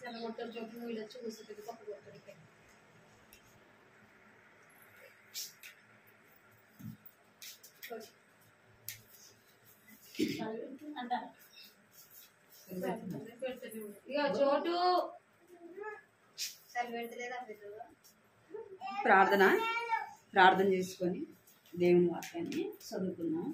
చాలా కొట్టారు చోటు నువ్వు వీళ్ళొచ్చి కూర్చుంటుంది పప్పు కొట్టారు ఇక్కడ అంటారు ఇక చోటు సరి పెడతలేదా పెద్దగా ప్రార్థన ప్రార్థన చేసుకొని దేవుని వాక్యాన్ని చదువుకున్నాం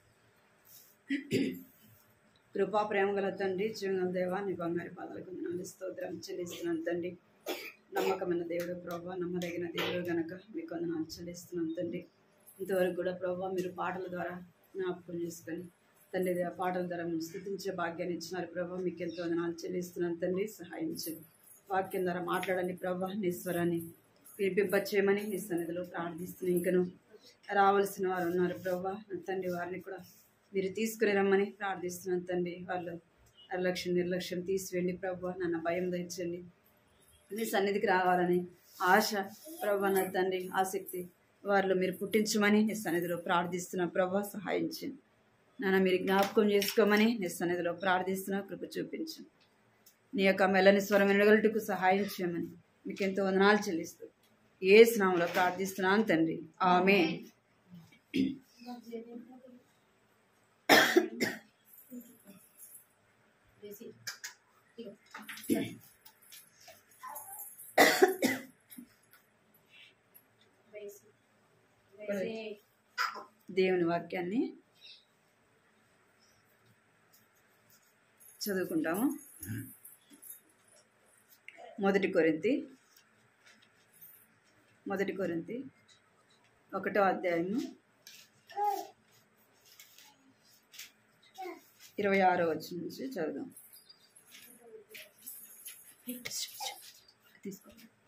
కృపా ప్రేమ గల తండ్రి జీవన దేవా నీ బంగారు పాదాలకు నాలుగు స్తోత్రం చెల్లిస్తున్నాను తండ్రి నమ్మకమైన దేవుడు ప్రభా నమ్మదగిన దేవుడు గనక మీకు వందనాలు చెల్లిస్తున్నాను తండ్రి ఇంతవరకు కూడా ప్రభా మీరు పాటల ద్వారా జ్ఞాపకం చేసుకొని తండ్రి ఆ పాటల ద్వారా మేము స్థుతించే భాగ్యాన్ని ఇచ్చినారు ప్రభా మీకు ఎంతో వందనాలు చెల్లిస్తున్నాను తండ్రి సహాయించండి వాక్యం ద్వారా మాట్లాడండి ప్రభా నీ స్వరాన్ని వినిపింపచేయమని నీ సన్నిధిలో ప్రార్థిస్తున్నాను ఇంకను రావాల్సిన వారు ఉన్నారు ప్రభా నా తండ్రి వారిని కూడా మీరు తీసుకుని రమ్మని ప్రార్థిస్తున్నాను తండ్రి వాళ్ళు నిర్లక్ష్యం నిర్లక్ష్యం తీసివేయండి ప్రభా నన్ను భయం తెచ్చండి నీ సన్నిధికి రావాలని ఆశ ప్రభా నా తండ్రి ఆసక్తి వారిలో మీరు పుట్టించమని నీ సన్నిధిలో ప్రార్థిస్తున్నా ప్రభా సహాయించండి నాన్న మీరు జ్ఞాపకం చేసుకోమని నీ సన్నిధిలో ప్రార్థిస్తున్నా కృప చూపించు నీ యొక్క మెల్లని స్వరం వినగలటుకు సహాయం చేయమని మీకు ఎంతో వందనాలు చెల్లిస్తూ ఏ స్నామంలో ప్రార్థిస్తున్నాను తండ్రి ఆమె వేసి ఇగో వేసి వేసి దేవుని వాక్యాన్ని చదువుకుంటాము మొదటి కొరింతి మొదటి కొరింతి ఒకటో అధ్యాయము ఇరవై ఆరో వచ్చి నుంచి చదువుదాం తీసుకో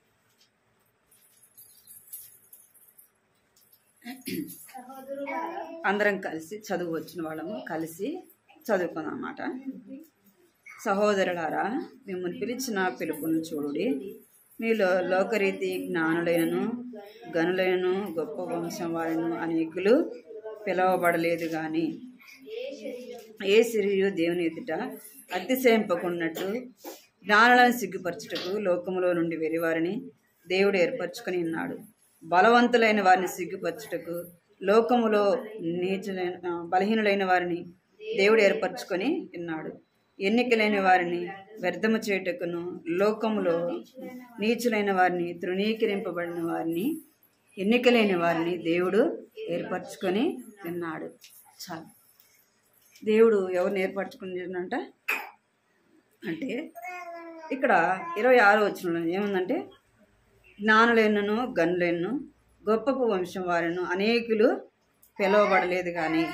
సహోదరులారా అందరం కలిసి చదువు వచ్చిన వాళ్ళము కలిసి చదువుకుందాం అన్నమాట సహోదరులారా మిమ్మల్ని పిలిచిన పిలుపును చూడుడి మీలో లోకరీతి జ్ఞానులైనను గనులైనను గొప్ప వంశం వారిను అనేకులు పిలవబడలేదు కానీ ఏ శరీరు దేవుని ఎదుట అతిశయింపకున్నట్టు జ్ఞానులను సిగ్గుపరచుటకు లోకములో నుండి వెరివారిని దేవుడు ఏర్పరచుకొని ఉన్నాడు బలవంతులైన వారిని సిగ్గుపరచుటకు లోకములో నీచులైన ఆ, బలహీనులైన వారిని దేవుడు ఏర్పరచుకొని ఉన్నాడు ఎన్నికలైన వారిని వ్యర్థము చేయుటకును లోకములో నీచులైన వారిని తృణీకరింపబడిన వారిని ఎన్నికలైన వారిని దేవుడు ఏర్పరచుకొని ఉన్నాడు చాలు దేవుడు ఎవరిని ఏర్పరచుకున్నాడంట అంటే ఇక్కడ ఇరవై ఆరో వచ్చిన ఏముందంటే జ్ఞానులైనను గనులైనను గొప్పపు వంశం వారిను అనేకులు పిలువబడలేదు కానీ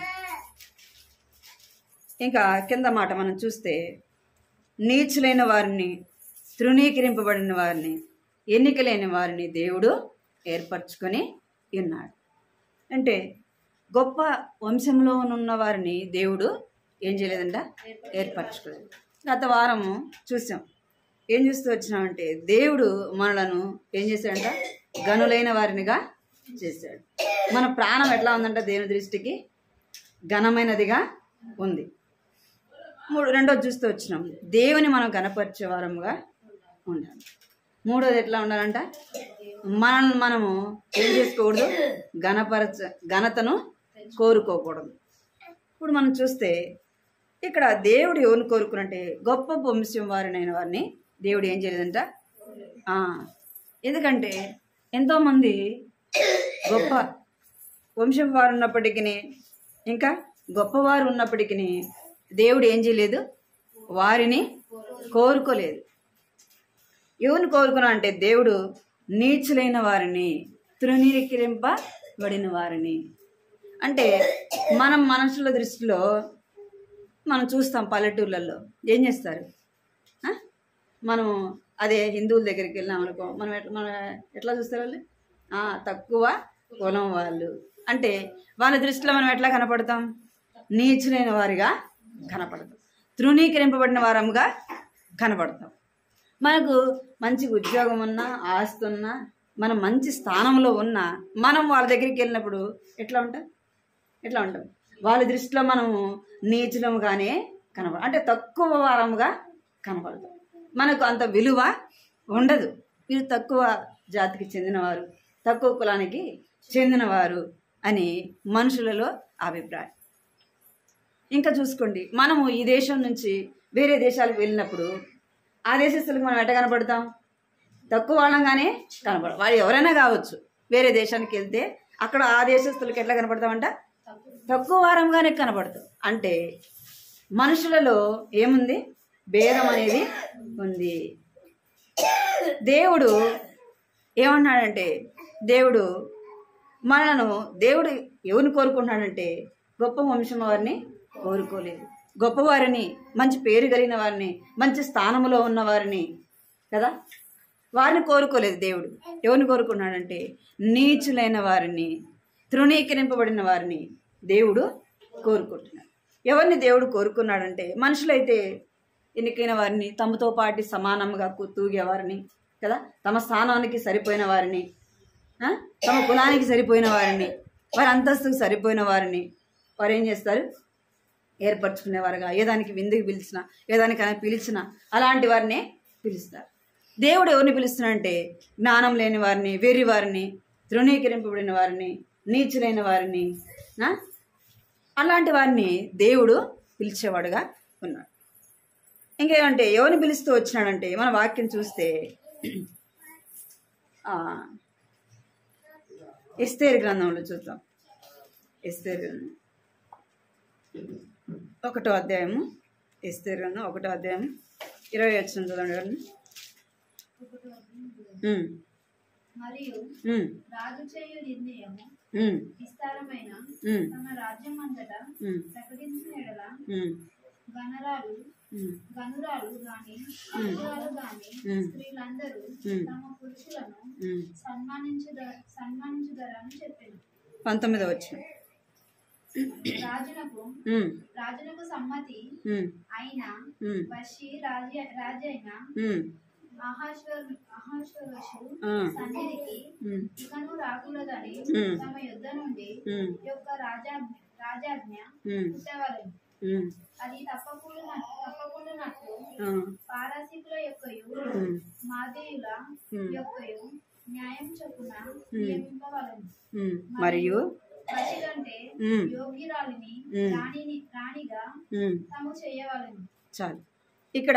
ఇంకా కింద మాట మనం చూస్తే నీచులైన వారిని తృణీకరింపబడిన వారిని ఎన్నికలైన వారిని దేవుడు ఏర్పరచుకొని ఉన్నాడు అంటే గొప్ప వంశంలో ఉన్న వారిని దేవుడు ఏం చేయలేదంట ఏర్పరచుకోలేదు గత వారము చూసాం ఏం చూస్తూ వచ్చినామంటే దేవుడు మనలను ఏం చేశాడంట గనులైన వారినిగా చేశాడు మన ప్రాణం ఎట్లా ఉందంట దేవుని దృష్టికి ఘనమైనదిగా ఉంది మూడు రెండోది చూస్తూ వచ్చినాం దేవుని మనం గణపరిచే వారముగా ఉండాలి మూడోది ఎట్లా ఉండాలంట మనల్ని మనము ఏం చేసుకోకూడదు ఘనపరచ ఘనతను కోరుకోకూడదు ఇప్పుడు మనం చూస్తే ఇక్కడ దేవుడు ఎవరిని కోరుకున్నట్టే గొప్ప వంశం వారినైన వారిని దేవుడు ఏం చేయలేదంట ఆ, ఎందుకంటే ఎంతోమంది గొప్ప వంశం వారు ఉన్నప్పటికీ ఇంకా గొప్పవారు ఉన్నప్పటికీ దేవుడు ఏం చేయలేదు వారిని కోరుకోలేదు ఎవరిని కోరుకున్నా అంటే దేవుడు నీచులైన వారిని తృణీకరింపబడిన వారిని అంటే మనం మనుషుల దృష్టిలో మనం చూస్తాం పల్లెటూర్లలో ఏం చేస్తారు ఆ? మనం అదే హిందువుల దగ్గరికి వెళ్ళాం అనుకో మనం ఎట్లా మనం ఎట్లా చూస్తారు వాళ్ళు ఆ, తక్కువ కులం వాళ్ళు అంటే వాళ్ళ దృష్టిలో మనం ఎట్లా కనపడతాం నీచులైన వారిగా కనపడతాం తృణీకరింపబడిన వారంగా కనపడతాం మనకు మంచి ఉద్యోగం ఉన్నా ఆస్తి ఉన్నా మనం మంచి స్థానంలో ఉన్నా మనం వాళ్ళ దగ్గరికి వెళ్ళినప్పుడు ఎట్లా ఉంటాం ఎట్లా ఉంటాం వాళ్ళ దృష్టిలో మనము నీచులముగానే కనపడ అంటే తక్కువ వారముగా కనపడతాం మనకు అంత విలువ ఉండదు వీరు తక్కువ జాతికి చెందినవారు తక్కువ కులానికి చెందినవారు అని మనుషులలో అభిప్రాయం ఇంకా చూసుకోండి మనము ఈ దేశం నుంచి వేరే దేశాలకు వెళ్ళినప్పుడు ఆ దేశస్తులకు మనం ఎట్ట కనపడతాం తక్కువ వాళ్ళంగానే కనపడ వాళ్ళు ఎవరైనా కావచ్చు వేరే దేశానికి వెళ్తే అక్కడ ఆ దేశస్తులకు ఎట్లా కనపడతామంట తక్కువ వారంగానే కనపడతాం అంటే మనుషులలో ఏముంది భేదం అనేది ఉంది దేవుడు ఏమన్నాడంటే దేవుడు మనను దేవుడు ఎవరిని కోరుకుంటున్నాడంటే గొప్ప వంశం వారిని కోరుకోలేదు గొప్పవారిని మంచి పేరు కలిగిన వారిని మంచి స్థానంలో ఉన్న వారిని కదా వారిని కోరుకోలేదు దేవుడు ఎవరిని కోరుకున్నాడంటే నీచులైన వారిని తృణీకరింపబడిన వారిని దేవుడు కోరుకుంటున్నాడు ఎవరిని దేవుడు కోరుకున్నాడంటే మనుషులైతే ఎన్నికైన వారిని తమతో పాటి సమానంగా కు- తూగే వారిని కదా తమ స్థానానికి సరిపోయిన వారిని ఆ? తమ కులానికి సరిపోయిన వారిని వారి అంతస్తుకు సరిపోయిన వారిని వారు ఏం చేస్తారు ఏర్పరచుకునేవారుగా ఏదానికి విందుకు పిలిచినా ఏదానికైనా పిలిచినా అలాంటి వారిని పిలుస్తారు దేవుడు ఎవరిని పిలుస్తున్నాడంటే జ్ఞానం లేని వారిని వెర్రి వారిని తృణీకరింపబడిన వారిని నీచులైన వారిని ఆ? అలాంటి వారిని దేవుడు పిలిచేవాడుగా ఉన్నాడు ఇంకేమంటే ఎవరిని పిలుస్తూ వచ్చినాడంటే మన వాక్యం చూస్తే ఆ, ఎస్తేరు గ్రంథంలో చూద్దాం ఎస్తేరు గ్రంథం ఒకటో అధ్యాయము ఎస్తేరు గ్రంథం ఒకటో అధ్యాయం ఇరవై వచ్చిన చూడండి ఉమ్, మరియు ఉమ్, రాజు చేయు నిర్ణయము ఉమ్, విస్తారమైన ఉమ్, తమ రాజ్యం అంతటా ఉమ్, ప్రకటించిన ఎడల ఉమ్, గణరాలు ఉమ్, గనురాలు గాని అనురాలు గాని ఉమ్. స్త్రీలందరూ ఉమ్. తమ పురుషులను ఉమ్. సన్మానించుద సన్మానించుదరని చెప్పాను పంతొమ్మిదో వచ్చిన రాజునకు ఉమ్, రాజునకు సమ్మతి ఉమ్, అయిన ఉమ్, వషి రాజ రాజైన ఉమ్, అహాశ్వర్ అహాశ్వరషు ఆ. సన్నిధికి ఉమ్, ఇకను రాకూడదని ఉమ్. తమ యుద్ధ నుండి ఉమ్, యొక్క రాజాజ్ఞ రాజాజ్ఞ ఉమ్, పుట్టవలను ఉమ్, అది తప్పకుండా తప్పకుండానట్లు ఆ, పారాసికుల యొక్కయు ఉమ్, మాదేయుల ఉమ్. యొక్కయు న్యాయం చొప్పున నియమింపవలను ఉమ్, మరియు వషి కంటే ఉమ్. యోగ్యురాలిని ఉమ్. రాణిని రాణిగా ఉమ్, తాము చేయవలను చాలు ఇక్కడ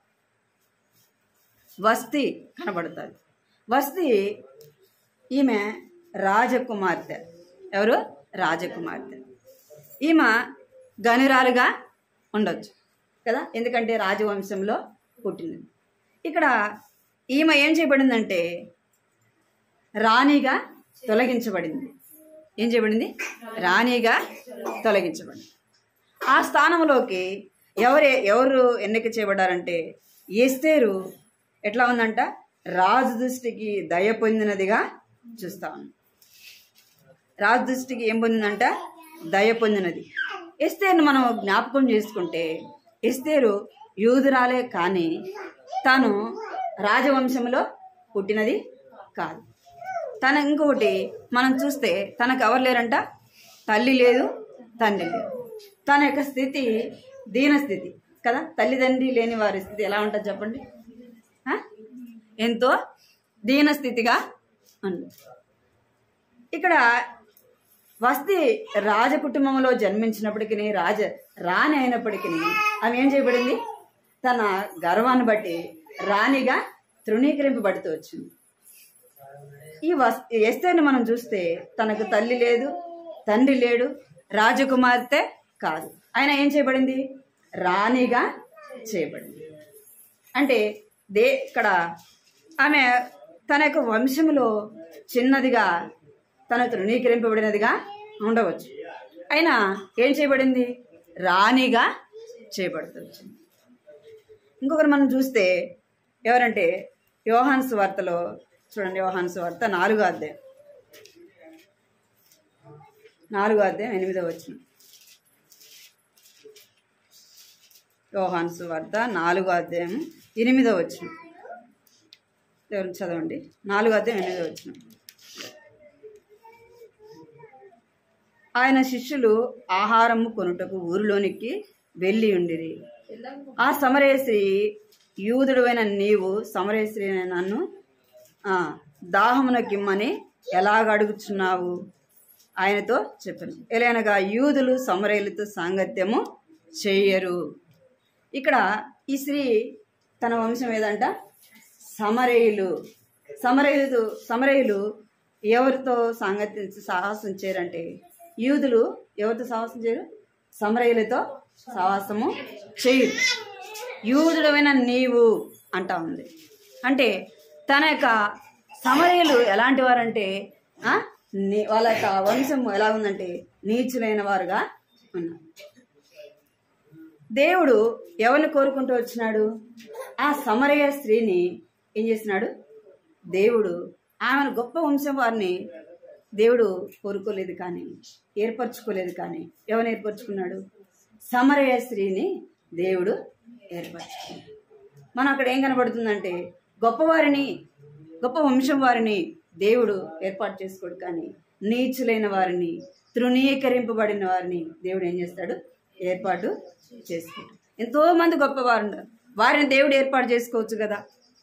వస్తి కనబడుతుంది వస్తి ఈమె రాజకుమార్తె ఎవరు రాజకుమార్తె ఈమె గనురాలుగా ఉండొచ్చు కదా ఎందుకంటే రాజవంశంలో పుట్టినది ఇక్కడ ఈమె ఏం చేయబడిందంటే రాణిగా తొలగించబడింది ఏం చేయబడింది రాణిగా తొలగించబడింది ఆ స్థానంలోకి ఎవరే ఎవరు ఎన్నిక చేయబడ్డారంటే ఎస్తేరు ఎట్లా ఉందంట రాజు దృష్టికి దయ పొందినదిగా చూస్తా ఉంది రాజు దృష్టికి ఏం పొందిందంట దయ పొందినది ఎస్తేరును మనం జ్ఞాపకం చేసుకుంటే ఎస్తేరు యూదురాలే కానీ తాను రాజవంశంలో పుట్టినది కాదు తన ఇంకొకటి మనం చూస్తే తనకు ఎవరు లేరంట తల్లి లేదు తండ్రి లేదు తన యొక్క స్థితి దీన స్థితి కదా తల్లిదండ్రి లేని వారి స్థితి ఎలా ఉంటుంది చెప్పండి ఆ? ఎంతో దీన స్థితిగా ఉంది ఇక్కడ వస్తి రాజ కుటుంబంలో జన్మించినప్పటికీ రాజ రాణి అయినప్పటికీ ఆమె ఏం చేయబడింది తన గర్వాన్ని బట్టి రాణిగా తృణీకరింపబడుతూ వచ్చింది ఈ వస్ ఎస్తేర్ని మనం చూస్తే తనకు తల్లి లేదు తండ్రి లేడు రాజకుమార్తె కాదు ఆయన ఏం చేయబడింది రాణిగా చేయబడింది అంటే దే ఇక్కడ ఆమె తన యొక్క వంశంలో చిన్నదిగా తన తృణీకరింపబడినదిగా ఉండవచ్చు అయినా ఏం చేయబడింది రాణిగా చేయబడుతూ వచ్చింది ఇంకొకరు మనం చూస్తే ఎవరంటే యోహాన్ సువార్తలో చూడండి యోహాన్ సువార్త నాలుగో అధ్యాయం నాలుగో అధ్యాయం ఎనిమిదో వచ్చిన యోహాన్ సువార్త నాలుగో అధ్యాయం ఎనిమిదో వచ్చిన ఎవరు చదవండి నాలుగో అధ్యాయం ఎనిమిదో వచ్చిన ఆయన శిష్యులు ఆహారము కొనుటకు ఊరిలోనికి వెళ్ళి ఉండిరి ఆ సమరేశ్రీ యూదుడువైన నీవు సమరేశ్వరి నన్ను ఆ, దాహమునకిమ్మని ఎలాగ అడుగుచున్నావు ఆయనతో చెప్పాను ఎలానగా యూదులు సమరేయులతో సాంగత్యము చెయ్యరు ఇక్కడ ఈ స్త్రీ తన వంశం ఏదంట సమరేయులు సమరేయులు సమరేయులు ఎవరితో సాంగత్యం సాహసం చేయరంటే యూదులు ఎవరితో సాహసం చేయరు సమరయులతో సాహసము చేయరు యూదుడమైన నీవు అంటా ఉంది అంటే తన యొక్క సమరయులు ఎలాంటి వారంటే ఆ, నీ- వాళ్ళ యొక్క వంశం ఎలా ఉందంటే నీచులైన వారుగా ఉన్నారు దేవుడు ఎవరిని కోరుకుంటూ వచ్చినాడు ఆ సమరయ స్త్రీని ఏం చేసినాడు దేవుడు ఆమెను గొప్ప వంశం వారిని దేవుడు కోరుకోలేదు కానీ ఏర్పరచుకోలేదు కానీ ఎవరిని ఏర్పరచుకున్నాడు సమరయ స్త్రీని దేవుడు ఏర్పరచుకున్నాడు మనం అక్కడ ఏం కనబడుతుందంటే గొప్పవారిని గొప్ప వంశం వారిని దేవుడు ఏర్పాటు చేసుకోడు కానీ నీచులైన వారిని తృణీకరింపబడిన వారిని దేవుడు ఏం చేస్తాడు ఏర్పాటు చేసుకుంటాడు ఎంతో మంది గొప్పవారు ఉన్నారు వారిని దేవుడు ఏర్పాటు చేసుకోవచ్చు కదా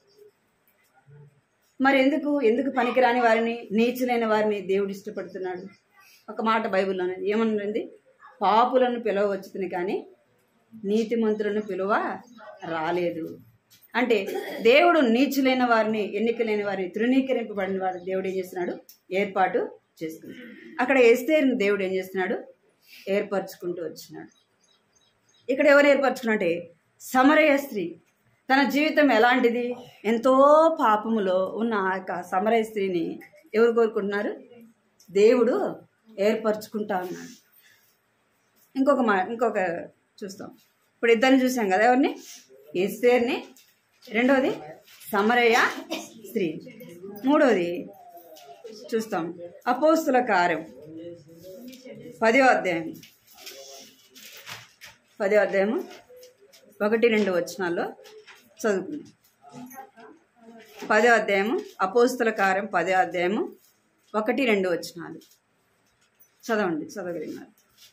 మరి ఎందుకు ఎందుకు పనికిరాని వారిని నీచులైన వారిని దేవుడు ఇష్టపడుతున్నాడు ఒక మాట బైబిల్లోనే ఏమన్నది పాపులను పిలవచ్చుతుంది కానీ నీతిమంతులను పిలువ రాలేదు అంటే దేవుడు నీచులైన వారిని ఎన్నికలైన వారిని తృణీకరింపబడిన వారిని దేవుడు ఏం చేస్తున్నాడు ఏర్పాటు చేసుకున్నాడు అక్కడ ఎస్తేరుని దేవుడు ఏం చేస్తున్నాడు ఏర్పరచుకుంటూ వచ్చినాడు ఇక్కడ ఎవరు ఏర్పరచుకున్నట్టే సమరయ స్త్రీ తన జీవితం ఎలాంటిది ఎంతో పాపములో ఉన్న ఆ యొక్క సమరయ స్త్రీని ఎవరు కోరుకుంటున్నారు దేవుడు ఏర్పరచుకుంటా ఉన్నాడు ఇంకొక మా ఇంకొక చూస్తాం ఇప్పుడు ఇద్దరిని చూసాం కదా ఎవరిని ఎస్తేర్ని రెండోది సమరయ్య స్త్రీ మూడోది చూస్తాం అపోస్తుల కార్యం పదో అధ్యాయం పదో అధ్యాయము ఒకటి రెండు వచనాల్లో చదువుకుందాం పదో అధ్యాయము అపోస్తుల కార్యం పదో అధ్యాయము ఒకటి రెండు వచనాలు చదవండి చదవగలిగినారు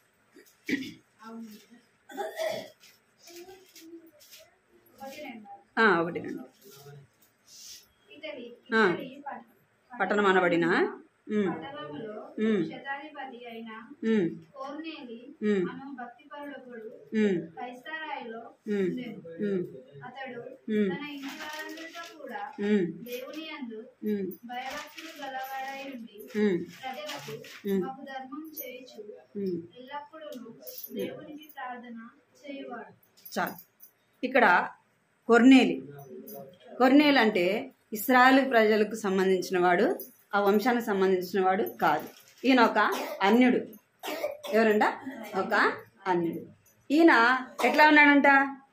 ఒకటి రెండు ఆ, ఒకటి రెండు ఇతడి ఆ. ఇతడి పట్- పట్టణం అనబడిన ఉమ్, పట్టణములో ఉమ్, శతాధిపతి అయిన ఉమ్, కోర్నేలి ఉమ్, అను భక్తిపరుడొకడు ఉమ్, కైసరాయిలో ఉమ్, ఉండెను. ఉమ్, అతడు ఉమ్. తన ఇంటి వారందరితో కూడా ఉమ్, దేవుని యందు ఉమ్, భయభక్తులు గలవాడై ఉండి ఉమ్, ప్రజలకు ఉమ్. మాకు ధర్మం చేయుచు ఉమ్. ఎల్లప్పుడూ దేవునికి ప్రార్థన చేయువాడు చాలు ఇక్కడ కొర్నేలి కొర్నేలు అంటే ఇస్రాయల్ ప్రజలకు సంబంధించిన వాడు ఆ వంశానికి సంబంధించిన వాడు కాదు ఈయన ఒక అన్యుడు ఎవరంట ఒక అన్యుడు ఈయన ఎట్లా ఉన్నాడంట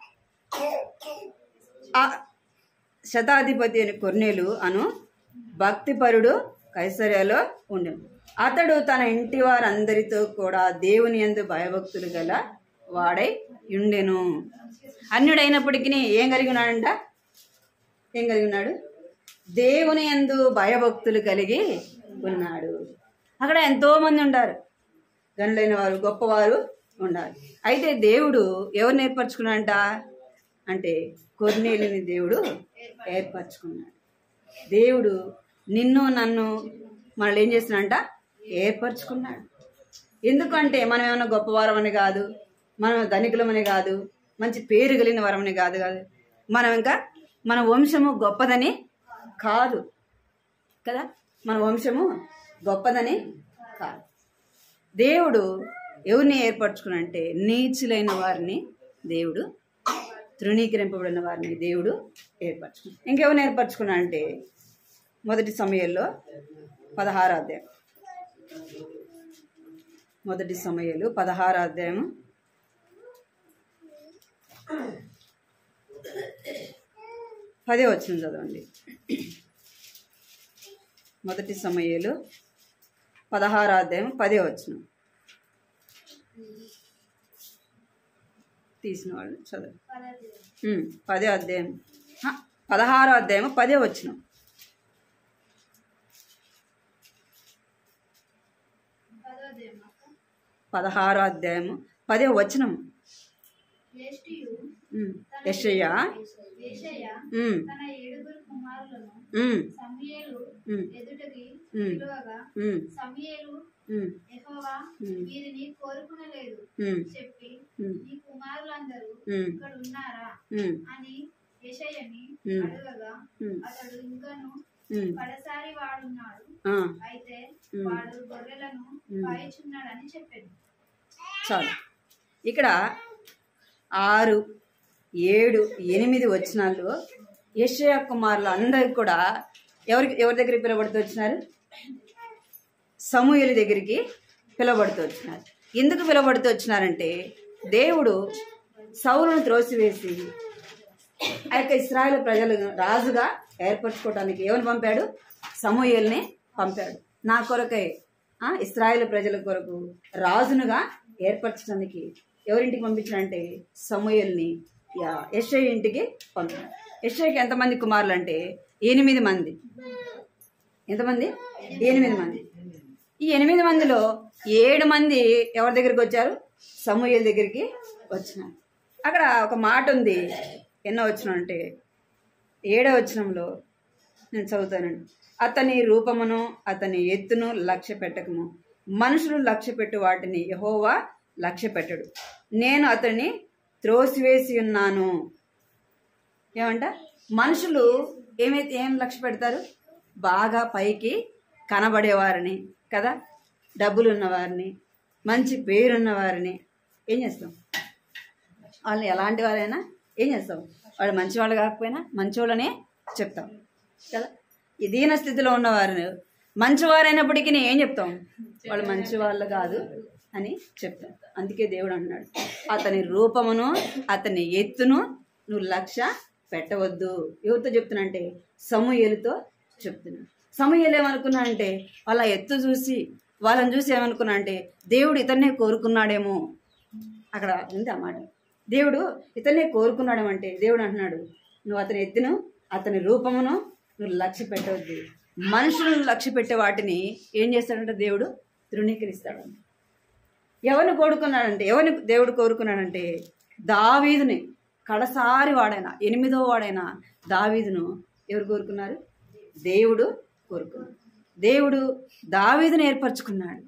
ఆ శతాధిపతి అని కొర్నేలు అను భక్తిపరుడు కైసర్యలో ఉండెను అతడు తన ఇంటి వారందరితో కూడా దేవుని యందు భయభక్తులు గల వాడై ఉండెను అన్యుడైనప్పటికీ ఏం కలిగి ఉన్నాడంట ఏం కలిగి ఉన్నాడు దేవుని యందు భయభక్తులు కలిగి ఉన్నాడు అక్కడ ఎంతో మంది ఉండారు గనులైన వారు గొప్పవారు ఉండాలి అయితే దేవుడు ఎవరిని ఏర్పరచుకున్నాడంట అంటే కొర్నేలిని దేవుడు ఏర్పరచుకున్నాడు దేవుడు నిన్ను నన్ను మనల్ని ఏం చేస్తున్నాడంట ఏర్పరచుకున్నాడు ఎందుకంటే మనం ఏమైనా గొప్పవారమని కాదు మనం ధనికులమని కాదు మంచి పేరు కలిగిన వరమని కాదు కాదు మనం ఇంకా మన వంశము గొప్పదని కాదు కదా మన వంశము గొప్పదని కాదు దేవుడు ఎవరిని ఏర్పరచుకున్నంటే నీచులైన వారిని దేవుడు తృణీకరింపబడిన వారిని దేవుడు ఏర్పరచుకున్నాడు ఇంకెవరిని ఏర్పరచుకున్నా అంటే మొదటి సమయంలో పదహారు అధ్యాయం మొదటి సమయాలు పదహారు అధ్యాయము పదే వచ్చిన చదవండి మొదటి సమయాలు పదహారు అధ్యాయం పదే వచ్చిన తీసిన వాళ్ళు చదవండి పదది ఉమ్, పదే అధ్యాయం హ, పదహారో అధ్యాయం పదే వచ్చిన పదోదేమ పదహారో అధ్యాయము పదే వచనం జ్యేష్ఠియు ఉమ్. యెషయా ఏషయ్య ఉమ్, తన ఏడుగురు కుమారులను ఉమ్, సమయేలు ఉమ్, ఎదుటకి ఉమ్. పిలువగా ఉమ్, సమయేలు ఉమ్, యెహోవా ఉమ్. వీరిని కోరుకునలేదు ఉమ్, చెప్పి ఉమ్, నీ కుమారులందరూ ఉమ్, ఇక్కడ ఉన్నారా ఉమ్, అని యెషయ్యని ఉమ్. అడగగా ఉమ్, అతడు ఇంకను ఉమ్. కడసారి వాడున్నాడు ఆ, అయితే ఉమ్. వాడు గొర్రెలను ఉమ్. కాయచున్నాడని చెప్పాడు చాలు ఇక్కడ ఆరు ఏడు ఎనిమిది వచనాలు యెషయా కుమారులు అందరికి కూడా ఎవరికి ఎవరి దగ్గరికి పిలవడుతూ వచ్చినారు సమూహల దగ్గరికి పిలవడుతూ వచ్చినారు ఎందుకు పిలవడుతూ వచ్చినారంటే దేవుడు సౌలును త్రోసివేసి ఆ యొక్క ఇస్రాయేల్ ప్రజలు రాజుగా ఏర్పరచుకోవడానికి ఎవరిని పంపాడు సమూహల్ని పంపాడు నా కొరకై ఆ ఇస్రాయేల్ ప్రజల కొరకు రాజునుగా ఏర్పరచడానికి ఎవరింటికి పంపించాడంటే సమూహల్ని యశ్ఐ ఇంటికి పంపాడు యశ్ఐకి ఎంతమంది కుమారులు అంటే ఎనిమిది మంది ఎంతమంది ఎనిమిది మంది ఈ ఎనిమిది మందిలో ఏడు మంది ఎవరి దగ్గరికి వచ్చారు సమూహల దగ్గరికి వచ్చినారు అక్కడ ఒక మాట ఉంది ఎన్నో వచ్చిన అంటే ఏడో వచనంలో నేను చదువుతానండి అతని రూపమును అతని ఎత్తును లక్ష్య పెట్టకము మనుషులు లక్ష్య పెట్టు వాటిని యహోవా లక్ష్య పెట్టడు నేను అతన్ని త్రోసివేసి ఉన్నాను ఏమంట మనుషులు ఏమైతే ఏం లక్ష్య పెడతారు బాగా పైకి కనబడేవారిని కదా డబ్బులు ఉన్నవారిని మంచి పేరున్న వారిని ఏం చేస్తాం వాళ్ళు ఎలాంటి వారైనా ఏం చేస్తాం వాళ్ళు మంచివాళ్ళు కాకపోయినా మంచివాళ్ళనే చెప్తాం కదా ఈ దీన స్థితిలో ఉన్నవారు మంచివారైనప్పటికీ ఏం చెప్తాం వాళ్ళు మంచి వాళ్ళు కాదు అని చెప్తాం అందుకే దేవుడు అన్నాడు అతని రూపమును అతని ఎత్తును నువ్వు లక్ష్య పెట్టవద్దు ఎవరితో చెప్తున్నా అంటే సమూహలతో చెప్తున్నా సమూహలు ఏమనుకున్నా అంటే వాళ్ళ ఎత్తు చూసి వాళ్ళని చూసి ఏమనుకున్నా అంటే దేవుడు ఇతన్నే కోరుకున్నాడేమో అక్కడ ఉంది ఆ మాట దేవుడు ఇతన్నే కోరుకున్నాడేమంటే దేవుడు అంటున్నాడు నువ్వు అతని ఎత్తును అతని రూపమును నువ్వు లక్ష్య పెట్టవద్దు మనుషులను లక్ష్య పెట్టే వాటిని ఏం చేస్తాడంటే దేవుడు తృణీకరిస్తాడు ఎవరిని కోరుకున్నాడంటే ఎవరిని దేవుడు కోరుకున్నాడంటే దావీదుని కడసారి వాడైనా ఎనిమిదో వాడైనా దావీదును ఎవరు కోరుకున్నారు దేవుడు కోరుకున్నాడు దేవుడు దావీదుని ఏర్పరచుకున్నాడు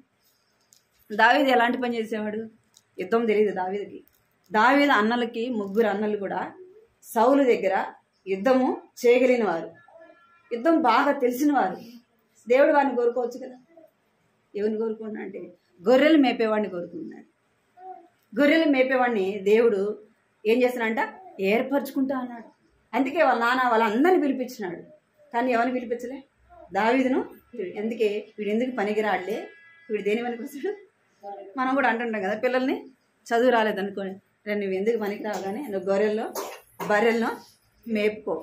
దావీదు ఎలాంటి పని చేసేవాడు యుద్ధం తెలియదు దావీదుకి దావీదు అన్నలకి ముగ్గురు అన్నలు కూడా సౌలు దగ్గర యుద్ధము చేయగలిగిన వారు యుద్ధం బాగా తెలిసిన వారు దేవుడు వారిని కోరుకోవచ్చు కదా ఎవరిని కోరుకున్నాడు అంటే గొర్రెలు మేపేవాడిని కోరుకున్నాడు గొర్రెలు మేపేవాడిని దేవుడు ఏం చేస్తున్నాడంట ఏర్పరచుకుంటా అన్నాడు అందుకే వాళ్ళ నాన్న వాళ్ళందరిని పిలిపించినాడు కానీ ఎవరిని పిలిపించలే దావీదును ఎందుకే వీడు ఎందుకు పనికిరాడులే వీడు దేని పనికి వస్తాడు మనం కూడా అంటుంటాం కదా పిల్లల్ని చదువు రాలేదనుకోని రే నువ్వు ఎందుకు పనికిరావు కానీ నువ్వు గొర్రెల్లో బర్రెలను మేపుకో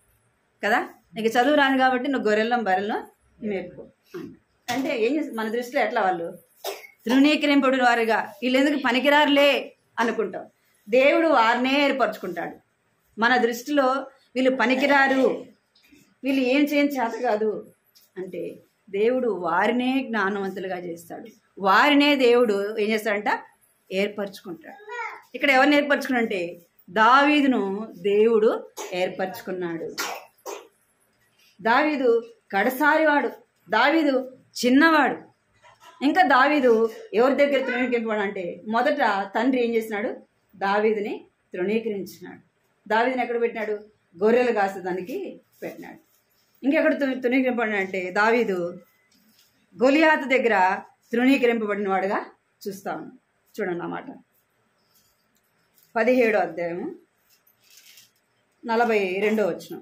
కదా నీకు చదువు రాదు కాబట్టి నువ్వు గొర్రెల్లో బర్రెలను మేపుకో అంట. అంటే ఏం చేస్తారు మన దృష్టిలో ఎట్లా వాళ్ళు తృణీకరింపడు వారుగా వీళ్ళు ఎందుకు పనికిరారులే అనుకుంటాం దేవుడు వారినే ఏర్పరచుకుంటాడు మన దృష్టిలో వీళ్ళు పనికిరారు వీళ్ళు ఏం చేయని చేత కాదు అంటే దేవుడు వారినే జ్ఞానవంతులుగా చేస్తాడు వారినే దేవుడు ఏం చేస్తాడంట ఏర్పరచుకుంటాడు ఇక్కడ ఎవరిని ఏర్పరచుకున్నంటే దావీదును దేవుడు ఏర్పరచుకున్నాడు దావీదు కడసారివాడు దావీదు చిన్నవాడు ఇంకా దావీదు ఎవరి దగ్గర తృణీకరింపడు అంటే మొదట తండ్రి ఏం చేసినాడు దావీదుని తృణీకరించినాడు దావీదుని ఎక్కడ పెట్టినాడు గొర్రెలు కాసేదానికి పెట్టినాడు ఇంకెక్కడ తృ- తృణీకరింపబడిన అంటే దావీదు గొలియాతు దగ్గర తృణీకరింపబడిన వాడుగా చూస్తాము చూడండి అన్నమాట పదిహేడో అధ్యాయము నలభై రెండో వచ్చిన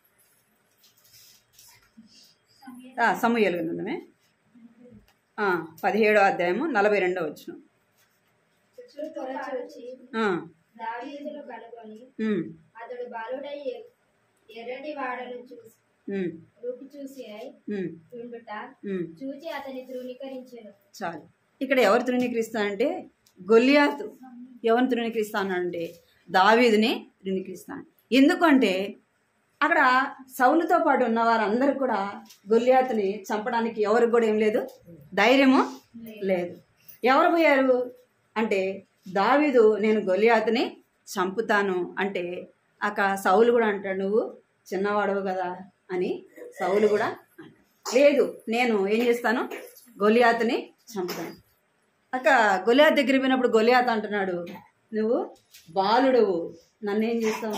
సమూహలు గ్రంథమే ఆ, పదిహేడో అధ్యాయము నలభై రెండో వచ్చిన చుట్టూ చూచి దావీదును కనుగొని అతడు బాలుడై ఎ- ఎర్రటి వాడను చూసి రూపు చూసి అయి ఉండుట చూచి అతని తృణీకరించెను చాలు ఇక్కడ ఎవరు తృణీకరిస్తానంటే గొల్లియాతు ఎవరిని తృణీకరిస్తానంటే దావీదుని తృణీకరిస్తాను ఎందుకంటే అక్కడ సౌలుతో పాటు ఉన్న వారందరూ కూడా గొల్లియాతుని చంపడానికి ఎవరికి కూడా ఏం లేదు ధైర్యము లేదు ఎవరు పోయారు అంటే దావీదు నేను గొల్లియాతుని చంపుతాను అంటే అక్క సౌలు కూడా అంటాడు నువ్వు చిన్నవాడవు కదా అని సౌలు కూడా అంటాడు లేదు నేను ఏం చేస్తాను గొలియాతుని చంపుతాను అక్క గొలియాత్ దగ్గర పోయినప్పుడు గొలియాత్ అంటున్నాడు నువ్వు బాలుడవు నన్నేం చేస్తావు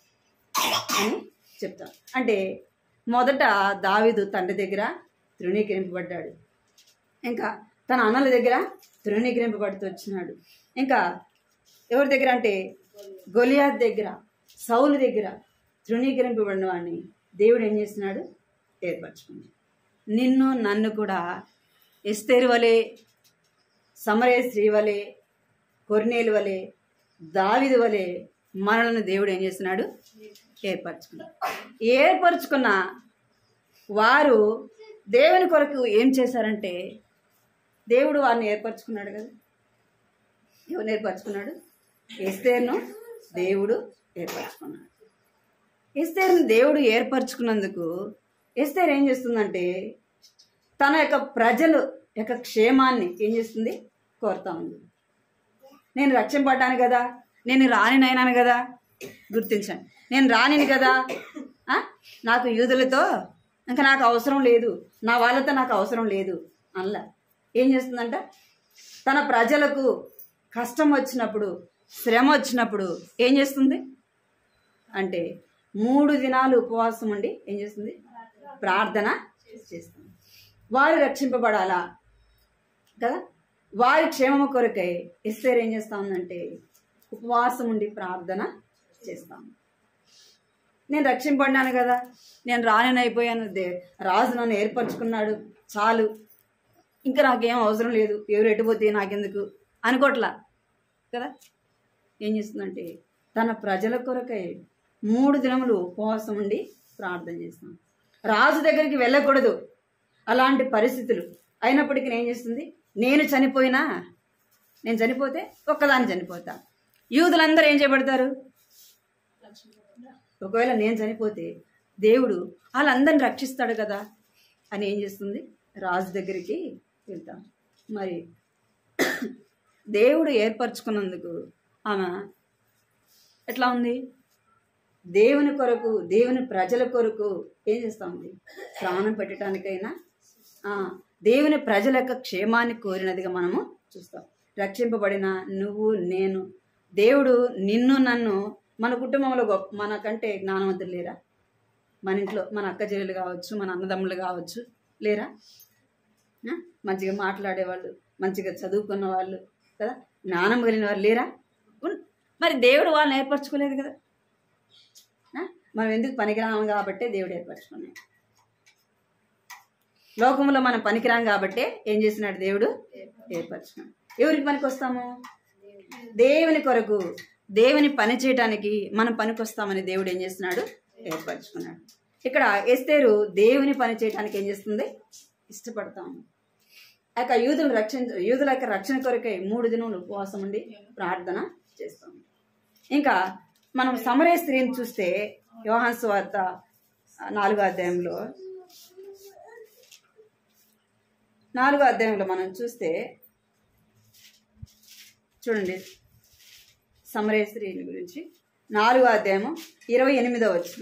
అని చెప్తాను అంటే మొదట దావీదు తండ్రి దగ్గర తృణీకరింపబడ్డాడు ఇంకా తన అన్నల దగ్గర తృణీకరింపబడుతూ వచ్చినాడు ఇంకా ఎవరి దగ్గర అంటే గొలియాత్ దగ్గర సౌలు దగ్గర తృణీకరింపబడిన వాడిని దేవుడు ఏం చేస్తున్నాడు ఏర్పరచుకున్నాడు నిన్ను నన్ను కూడా ఎస్తేరు వలె సమరే స్త్రీ వలె కొర్నేలు వలె దావిది వలె మనలను దేవుడు ఏం చేస్తున్నాడు ఏర్పరచుకున్నాడు ఏర్పరచుకున్న వారు దేవుని కొరకు ఏం చేశారంటే దేవుడు వారిని ఏర్పరచుకున్నాడు కదా ఎవరిని ఏర్పరచుకున్నాడు ఎస్తేర్ను దేవుడు ఏర్పరచుకున్నాడు ఎస్తేర్ను దేవుడు ఏర్పరచుకున్నందుకు ఎస్తేర్ ఏం చేస్తుందంటే తన యొక్క ప్రజలు యొక్క క్షేమాన్ని ఏం చేస్తుంది కోరుతా ఉంది నేను రక్షింపడ్డాను కదా నేను రానినైనాను కదా గుర్తించండి నేను రానిని కదా ఆ? నాకు యూదులతో ఇంకా నాకు అవసరం లేదు నా వాళ్ళతో నాకు అవసరం లేదు అనలా ఏం చేస్తుందంట తన ప్రజలకు కష్టం వచ్చినప్పుడు శ్రమ వచ్చినప్పుడు ఏం చేస్తుంది అంటే మూడు దినాలు ఉపవాసం ఉండి ఏం చేస్తుంది ప్రార్థన చేస్తుంది వారు రక్షింపబడాలా కదా వారి క్షేమము కొరకై ఎస్తేర్ ఏం చేస్తా ఉందంటే ఉపవాసం ఉండి ప్రార్థన చేస్తాం నేను రక్షింపడినాను కదా నేను రాని అయిపోయాను దే రాజు నన్ను ఏర్పరచుకున్నాడు చాలు ఇంకా నాకేం అవసరం లేదు ఎవరు ఎటుపోతే నాకెందుకు అనుకోట్లా కదా ఏం చేస్తుందంటే తన ప్రజల కొరకై మూడు దినములు ఉపవాసం ఉండి ప్రార్థన చేస్తాం రాజు దగ్గరికి వెళ్ళకూడదు అలాంటి పరిస్థితులు అయినప్పటికీ ఏం చేస్తుంది నేను చనిపోయినా నేను చనిపోతే ఒక్కదాన్ని చనిపోతా యూదులందరూ ఏం చేయబడతారు ఒకవేళ నేను చనిపోతే దేవుడు వాళ్ళందరిని రక్షిస్తాడు కదా అని ఏం చేస్తుంది రాజు దగ్గరికి వెళ్తాం మరి దేవుడు ఏర్పరచుకున్నందుకు ఆమె ఎట్లా ఉంది దేవుని కొరకు దేవుని ప్రజల కొరకు ఏం చేస్తా ఉంది ప్రాణం పెట్టడానికైనా ఆ, దేవుని ప్రజల యొక్క క్షేమాన్ని కోరినదిగా మనము చూస్తాం రక్షింపబడిన నువ్వు నేను దేవుడు నిన్ను నన్ను మన కుటుంబంలో గొప్ప మనకంటే జ్ఞానవంతులు లేరా మన ఇంట్లో మన అక్క చెల్లెలు కావచ్చు మన అన్నదమ్ములు కావచ్చు లేరా ఆ? మంచిగా మాట్లాడేవాళ్ళు మంచిగా చదువుకున్న వాళ్ళు కదా జ్ఞానం కలిగిన వాళ్ళు లేరా ఉన్- మరి దేవుడు వాళ్ళని ఏర్పరచుకోలేదు కదా ఆ? మనం ఎందుకు పనికిరాము కాబట్టే దేవుడు ఏర్పరచుకున్నాడు లోకంలో మనం పనికిరాం కాబట్టే ఏం చేసినాడు దేవుడు ఏర్పరచుకున్నాడు ఎవరికి పనికి వస్తాము దేవుని కొరకు దేవుని పని చేయటానికి మనం పనికొస్తామని దేవుడు ఏం చేస్తున్నాడు ఏర్పరచుకున్నాడు ఇక్కడ ఎస్తేరు దేవుని పని చేయటానికి ఏం చేస్తుంది ఇష్టపడతాము ఆ యొక్క యూదులు రక్షణ యూదుల యొక్క రక్షణ కొరకై మూడు దినములు ఉపవాసం ఉండి ప్రార్థన చేస్తాం ఇంకా మనం సమరయ స్త్రీని చూస్తే యోహాన్స్ వార్త నాలుగో అధ్యాయంలో నాలుగో అధ్యాయంలో మనం చూస్తే చూడండి సమరయ స్త్రీని గురించి నాలుగో అధ్యాయము ఇరవై ఎనిమిదో వచ్చిన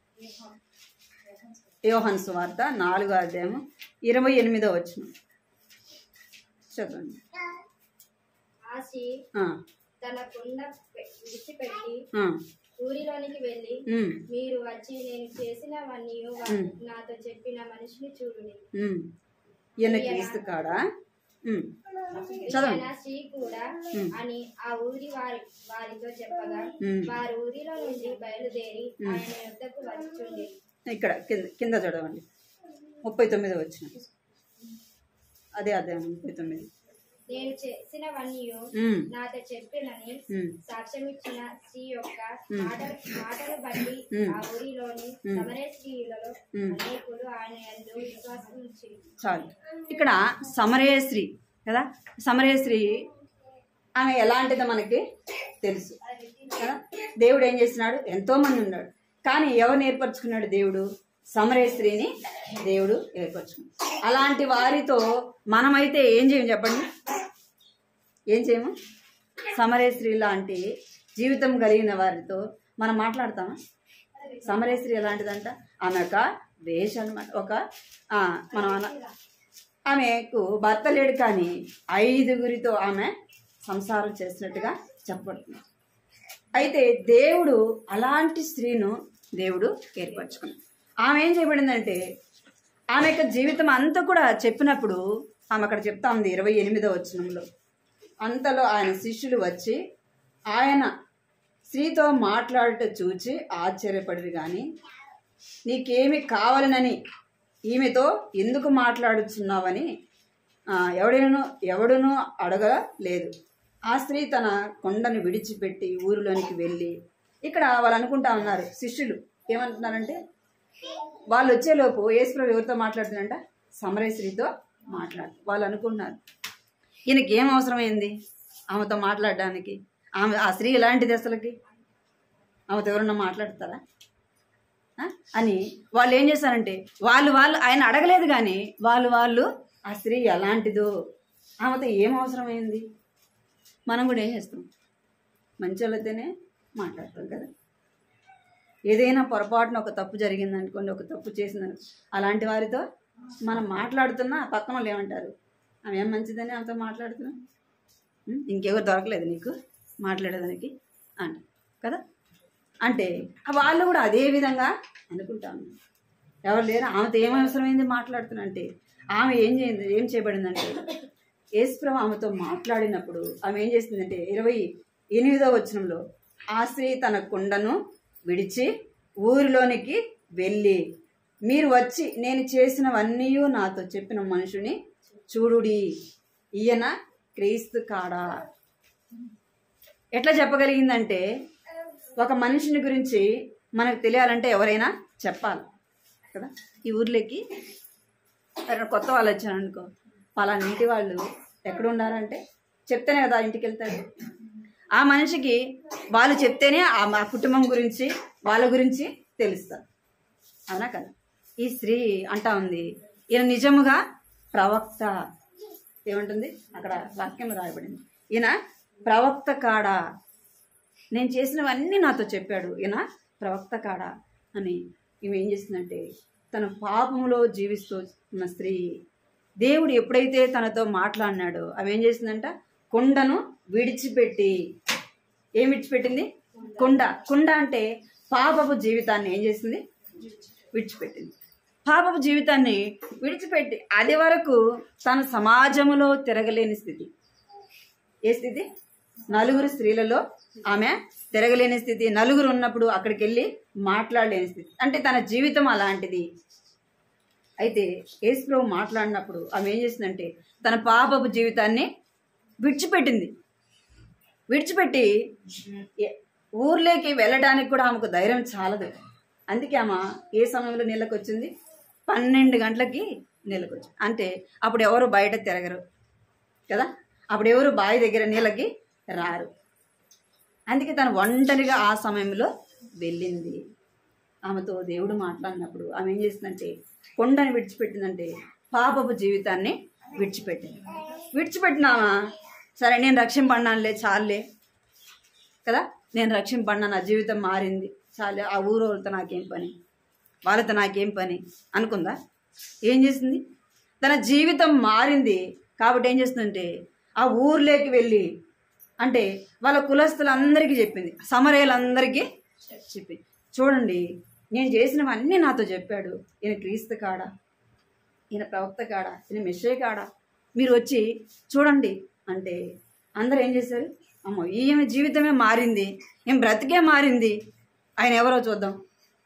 యోహన్ సువార్త నాలుగో అధ్యాయము ఇరవై ఎనిమిదో వచ్చిన చదవండి ఆ స్త్రీ ఆ, తన కుండ పె- విడిచిపెట్టి ఆ, ఊరిలోనికి వెళ్ళి ఉమ్, మీరు వచ్చి నేను చేసినవన్నీ వా- ఉమ్. నాతో చెప్పిన మనిషిని చూడుడి ఉమ్. ఈయన క్రీస్తు కాడా ఉమ్, చదవండి ఈయన స్త్రీ కూడా ఉమ్. అని ఆ ఊరి వారి వారితో చెప్పగా ఉమ్. వారు ఊరిలో నుండి బయలుదేరి ఆయన యొద్దకు వచ్చుండి ఇక్కడ కింద కింద చదవండి ముప్పై తొమ్మిది వచ్చిన అదే అధ్యాయం ముప్పై తొమ్మిది నేను చేసినవన్నీ ఉమ్, నాతో చెప్పినని ఉమ్, సాక్ష్యం ఇచ్చిన స్త్రీ యొక్క ఉమ్. మాటలు మాటలు బట్టి ఉమ్. ఆ ఊరిలోని ఉమ్. సమరే స్త్రీలలో ఉమ్. అనేకులు ఆయన యందు విశ్వాసం ఉంచి చాలు ఇక్కడ సమరేశ్రీ కదా సమరేశ్రీ ఆమె ఎలాంటిదో మనకి తెలుసు కదా దేవుడు ఏం చేస్తున్నాడు ఎంతో మంది ఉన్నాడు కానీ ఎవరిని ఏర్పరచుకున్నాడు దేవుడు సమరేశ్రీని దేవుడు ఏర్పరచుకున్నాడు అలాంటి వారితో మనమైతే ఏం చేయము చెప్పండి ఏం చేయము సమరేశ్రీ లాంటి జీవితం కలిగిన వారితో మనం మాట్లాడతామా సమరేశ్వరి ఎలాంటిదంట ఆమె ఒక వేష అనమాట ఒక ఆ, మనం అన- ఆమెకు భర్త లేడు కానీ ఐదుగురితో ఆమె సంసారం చేసినట్టుగా చెప్పబడుతుంది అయితే దేవుడు అలాంటి స్త్రీను దేవుడు ఏర్పరచుకున్నాడు ఆమె ఏం చేయబడిందంటే ఆమె యొక్క జీవితం అంతా కూడా చెప్పినప్పుడు ఆమె అక్కడ చెప్తా ఉంది ఇరవై ఎనిమిదో వచనంలో అంతలో ఆయన శిష్యులు వచ్చి ఆయన స్త్రీతో మాట్లాడుట చూచి ఆశ్చర్యపడిరి కానీ నీకేమి కావాలనని ఈమెతో ఎందుకు మాట్లాడుచున్నావని ఆ, ఎవడేను ఎవడునూ అడగలేదు ఆ స్త్రీ తన కొండను విడిచిపెట్టి ఊరిలోనికి వెళ్ళి ఇక్కడ వాళ్ళు అనుకుంటా ఉన్నారు శిష్యులు ఏమంటున్నారంటే వాళ్ళు వచ్చేలోపు యేసుప్రభు ఎవరితో మాట్లాడుతున్నారంట సమరయ స్త్రీతో మాట్లాడు వాళ్ళు అనుకుంటున్నారు ఈయనకి ఏం అవసరమైంది ఆమెతో మాట్లాడడానికి ఆమె ఆ స్త్రీ ఎలాంటిది అసలుకి ఆమెతో ఎవరన్నా మాట్లాడతారా ఆ? అని వాళ్ళు ఏం చేశారంటే వాళ్ళు వాళ్ళు ఆయన అడగలేదు కానీ వాళ్ళు వాళ్ళు ఆ స్త్రీ ఎలాంటిదో ఆమెతో ఏం అవసరమైంది మనం కూడా ఏం చేస్తాం మంచి వాళ్ళతోనే మాట్లాడతాం కదా ఏదైనా పొరపాటున ఒక తప్పు జరిగింది అనుకోండి ఒక తప్పు చేసిందని అలాంటి వారితో మనం మాట్లాడుతున్నా పక్కన వాళ్ళు ఏమంటారు ఆమె ఏం మంచిదని ఆమెతో మాట్లాడుతున్నాం ఉం? ఇంకెవరు దొరకలేదు నీకు మాట్లాడేదానికి అంట కదా అంటే వాళ్ళు కూడా అదే విధంగా అనుకుంటాను ఎవరు లేరు ఆమెతో ఏం అవసరమైంది మాట్లాడుతున్నా అంటే ఆమె ఏం చేయింది ఏం చేయబడిందంటే యేసుప్రభు ఆమెతో మాట్లాడినప్పుడు ఆమె ఏం చేసిందంటే ఇరవై ఎనిమిదో వచనంలో ఆ స్త్రీ తన కుండను విడిచి ఊరిలోనికి వెళ్ళి మీరు వచ్చి నేను చేసినవన్నీ నాతో చెప్పిన మనుషుని చూడుడి ఈయన క్రీస్తు కాడా ఎట్లా చెప్పగలిగిందంటే ఒక మనిషిని గురించి మనకు తెలియాలంటే ఎవరైనా చెప్పాలి కదా ఈ ఊర్లోకి ఎవరైనా కొత్త వాళ్ళు వచ్చారనుకో పలానా ఇంటి వాళ్ళు ఎక్కడ ఉండాలంటే చెప్తేనే కదా ఆ ఇంటికి వెళ్తారు ఆ మనిషికి వాళ్ళు చెప్తేనే ఆ మా కుటుంబం గురించి వాళ్ళ గురించి తెలుస్తారు అవునా కదా ఈ స్త్రీ అంటా ఉంది ఈయన నిజముగా ప్రవక్త ఏమంటుంది అక్కడ వాక్యం రాయబడింది ఈయన ప్రవక్త కాడా నేను చేసినవన్నీ నాతో చెప్పాడు ఈయన ప్రవక్త కాడా అని ఈమె ఏం చేసిందంటే తన పాపములో జీవిస్తూ ఉన్న స్త్రీ దేవుడు ఎప్పుడైతే తనతో మాట్లాడినాడో ఆమె ఏం చేసిందంట కుండను విడిచిపెట్టి ఏం విడిచిపెట్టింది కుండ కుండ అంటే పాపపు జీవితాన్ని ఏం చేసింది విడిచిపెట్టింది పాపపు జీవితాన్ని విడిచిపెట్టి అది వరకు తన సమాజములో తిరగలేని స్థితి ఏ స్థితి నలుగురు స్త్రీలలో ఆమె తిరగలేని స్థితి నలుగురు ఉన్నప్పుడు అక్కడికి వెళ్ళి మాట్లాడలేని స్థితి అంటే తన జీవితం అలాంటిది అయితే యేసుప్రభు మాట్లాడినప్పుడు ఆమె ఏం చేసిందంటే తన పాపపు జీవితాన్ని విడిచిపెట్టింది విడిచిపెట్టి ఎ- ఊర్లోకి వెళ్ళడానికి కూడా ఆమెకు ధైర్యం చాలదు అందుకే ఆమె ఏ సమయంలో నీళ్ళకి వచ్చింది పన్నెండు గంటలకి నీళ్ళకి వచ్చింది అంటే అప్పుడు ఎవరు బయట తిరగరు కదా అప్పుడు ఎవరు బావి దగ్గర నీళ్ళకి రారు అందుకే తను ఒంటరిగా ఆ సమయంలో వెళ్ళింది ఆమెతో దేవుడు మాట్లాడినప్పుడు ఆమె ఏం చేసిందంటే కొండని విడిచిపెట్టిందంటే పాపపు జీవితాన్ని విడిచిపెట్టింది విడిచిపెట్టినామా సరే నేను రక్షింపడినానులే చాలులే కదా నేను రక్షింపడినా నా జీవితం మారింది చాలే ఆ ఊరు వాళ్ళతో నాకేం పని వాళ్ళతో నాకేం పని అనుకుందా ఏం చేసింది తన జీవితం మారింది కాబట్టి ఏం చేస్తుందంటే ఆ ఊర్లోకి వెళ్ళి అంటే వాళ్ళ కులస్తులందరికీ చెప్పింది సమరయులందరికీ చెప్పింది చూడండి నేను చేసినవన్నీ నాతో చెప్పాడు ఈయన క్రీస్తు కాడా ఈయన ప్రవక్త కాడా ఈయన మెషే కాడా మీరు వచ్చి చూడండి అంటే అందరూ ఏం చేశారు అమ్మో ఈమె జీవితమే మారింది ఈమె బ్రతికే మారింది ఆయన ఎవరో చూద్దాం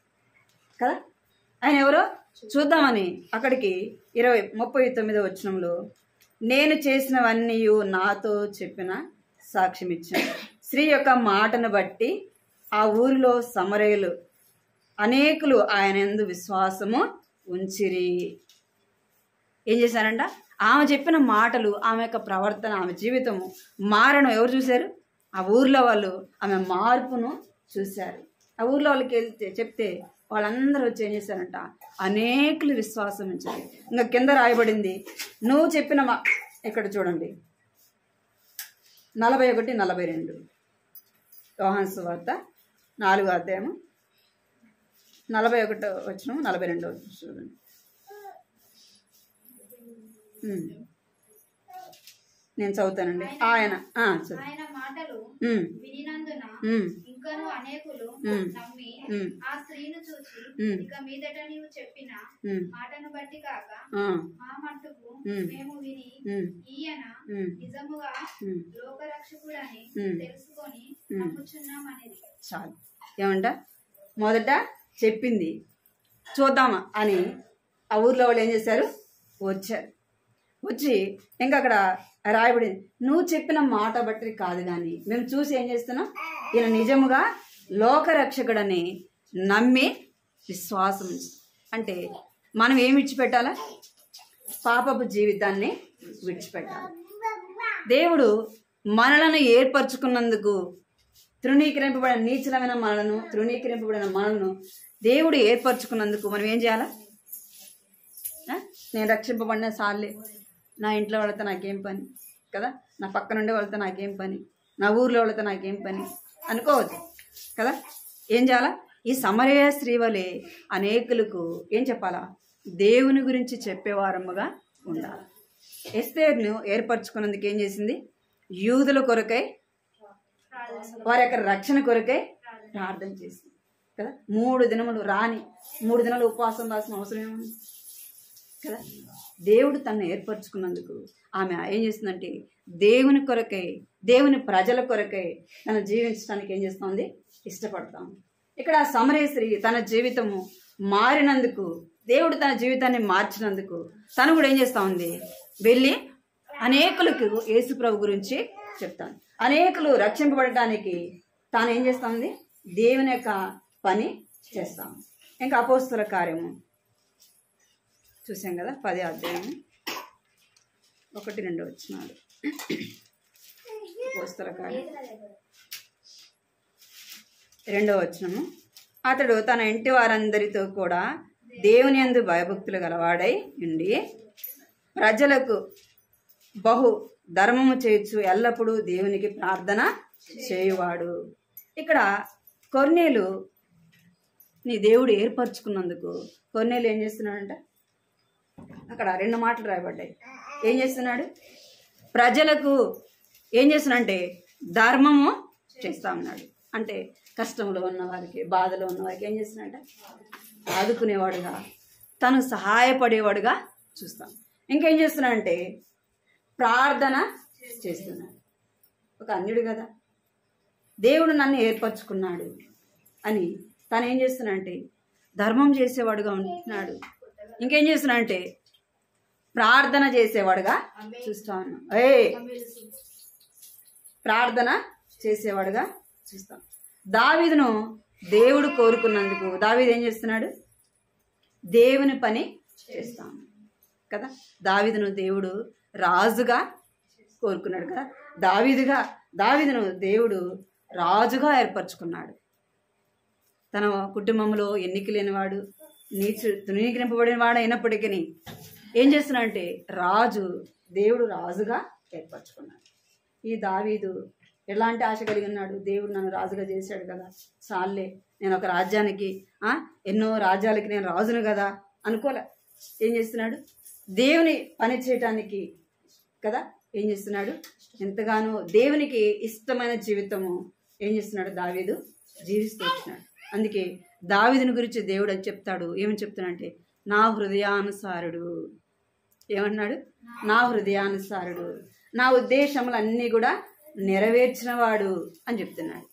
కదా ఆయన ఎవరో చూద్దామని అక్కడికి ఇరవై ముప్పై తొమ్మిదో వచనంలో నేను చేసినవన్నీ నాతో చెప్పిన సాక్ష్యం ఇచ్చాను స్త్రీ యొక్క మాటను బట్టి ఆ ఊరిలో సమరయులు అనేకులు ఆయన యందు విశ్వాసము ఉంచిరి ఏం చేశారంట ఆమె చెప్పిన మాటలు ఆమె యొక్క ప్రవర్తన ఆమె జీవితము మారను ఎవరు చూశారు ఆ ఊర్లో వాళ్ళు ఆమె మార్పును చూశారు ఆ ఊర్లో వాళ్ళకి వెళ్తే చెప్తే వాళ్ళందరూ వచ్చి ఏం చేశారంట అనేకులు విశ్వాసం ఉంచారు ఇంకా కింద రాయబడింది నువ్వు చెప్పిన మా ఇక్కడ చూడండి నలభై ఒకటి నలభై రెండు యోహాన్ సువార్త నాలుగో అధ్యాయము నలభై ఒకటో వచ్చిన నలభై రెండో వచ్చిన చూడండి ఉమ్. నేను చదువుతానండి ఆయన ఆ, చదువు ఆయన మాటలు ఉమ్, వినినందున ఉమ్, ఇంకను అనేకులు ఉమ్. నమ్మి ఉమ్. ఆ స్త్రీను చూచి ఉమ్. ఇక మీదట నీవు చెప్పిన ఉమ్, మాటను బట్టి కాక ఆ, మా మట్టుకు ఉమ్. మేము విని ఉమ్, ఈయన ఉమ్, నిజముగా ఉమ్. లోకరక్షకుడని ఉమ్. తెలుసుకొని ఉమ్. నమ్ముచున్నామనేది చాలు ఏమంట మొదట చెప్పింది చూద్దామా అని ఆ ఊర్లో వాళ్ళు ఏం చేశారు వచ్చారు వచ్చి ఇంకా అక్కడ రాయబడి నువ్వు చెప్పిన మాట బట్టి కాదు కానీ మేము చూసి ఏం చేస్తున్నాం ఈయన నిజముగా లోకరక్షకుడని నమ్మి విశ్వాసం ఉంచుతాం. అంటే మనం ఏమి విడిచిపెట్టాలా పాపపు జీవితాన్ని విడిచిపెట్టాలి దేవుడు మనలను ఏర్పరచుకున్నందుకు తృణీకరింపబడిన నీచలమైన మనలను తృణీకరింపబడిన మనలను దేవుడు ఏర్పరచుకున్నందుకు మనం ఏం చేయాలా ఆ? నేను రక్షింపబడిన సార్లే నా ఇంట్లో వాళ్ళతో నాకేం పని కదా నా పక్క నుండి వాళ్ళతో నాకేం పని నా ఊర్లో వాళ్ళతో నాకేం పని అనుకోవద్దు కదా ఏం చేయాలా ఈ సమరయ స్త్రీ వలె అనేకులకు ఏం చెప్పాలా దేవుని గురించి చెప్పేవారముగా ఉండాలి ఎస్తేర్ను ఏర్పరచుకున్నందుకు ఏం చేసింది యూదుల కొరకై వారి యొక్క రక్షణ కొరకై ప్రార్థన చేసింది కదా మూడు దినములు రాని మూడు దినాలు ఉపవాసం రాసిన అవసరం ఏముంది కదా దేవుడు తనను ఏర్పరచుకున్నందుకు ఆమె ఏం చేస్తుందంటే దేవుని కొరకై దేవుని ప్రజల కొరకై తను జీవించడానికి ఏం చేస్తుంది ఇష్టపడతాం ఇక్కడ సమరే స్త్రీ తన జీవితము మారినందుకు దేవుడు తన జీవితాన్ని మార్చినందుకు తను కూడా ఏం చేస్తా ఉంది వెళ్ళి అనేకులకు యేసు ప్రభు గురించి చెప్తాను అనేకులు రక్షింపబడటానికి తాను ఏం చేస్తా ఉంది దేవుని యొక్క పని చేస్తాం ఇంకా అపోస్తుల కార్యము చూసాం కదా పది అధ్యాయం ఒకటి రెండు వచ్చినాడు అపోస్తుల కార్యం రెండవ వచనము అతడు తన ఇంటి వారందరితో కూడా దేవుని యందు భయభక్తులు గలవాడై ఉండి ప్రజలకు బహు ధర్మము చేయొచ్చు ఎల్లప్పుడూ దేవునికి ప్రార్థన చేయువాడు ఇక్కడ కొన్నేలు నీ దేవుడు ఏర్పరచుకున్నందుకు కొన్నేలు ఏం చేస్తున్నాడంట అక్కడ రెండు మాటలు రాయబడ్డాయి ఏం చేస్తున్నాడు ప్రజలకు ఏం చేస్తున్నాడంటే ధర్మము చేస్తా ఉన్నాడు అంటే కష్టంలో ఉన్న వారికి బాధలో ఉన్న వారికి ఏం చేస్తున్నాడంట ఆదుకునేవాడుగా తను సహాయపడేవాడుగా చూస్తాం ఇంకేం చేస్తున్నాడంటే ప్రార్థన చేస్తున్నాడు ఒక అన్యుడు కదా దేవుడు నన్ను ఏర్పరచుకున్నాడు అని తను ఏం చేస్తున్నాడంటే ధర్మం చేసేవాడుగా ఉంటున్నాడు ఇంకేం చేస్తున్నాడంటే ప్రార్థన చేసేవాడుగా చూస్తా ఉన్నాం ఏ ప్రార్థన చేసేవాడుగా చూస్తాం దావీదును దేవుడు కోరుకున్నందుకు దావీదు ఏం చేస్తున్నాడు దేవుని పని చేస్తాం కదా దావీదును దేవుడు రాజుగా కోరుకున్నాడు కదా దావీదుగా దావీదును దేవుడు రాజుగా ఏర్పరచుకున్నాడు తన కుటుంబంలో ఎన్నిక లేనివాడు నీచు తృణీకరింపబడిన వాడు అయినప్పటికీ ఏం చేస్తున్నాడంటే రాజు దేవుడు రాజుగా ఏర్పరచుకున్నాడు ఈ దావీదు ఎలాంటి ఆశ కలిగి ఉన్నాడు దేవుడు నన్ను రాజుగా చేశాడు కదా చాలే నేను ఒక రాజ్యానికి ఆ, ఎన్నో రాజ్యాలకి నేను రాజును కదా అనుకోలే ఏం చేస్తున్నాడు దేవుని పని చేయటానికి కదా ఏం చేస్తున్నాడు ఎంతగానో దేవునికి ఇష్టమైన జీవితము ఏం చేస్తున్నాడు దావీదు జీవిస్తూ వచ్చినాడు అందుకే దావీదుని గురించి దేవుడు అది చెప్తాడు ఏమని చెప్తున్నాడంటే నా హృదయానుసారుడు ఏమన్నాడు నా హృదయానుసారుడు నా ఉద్దేశములన్నీ కూడా నెరవేర్చినవాడు అని చెప్తున్నాడు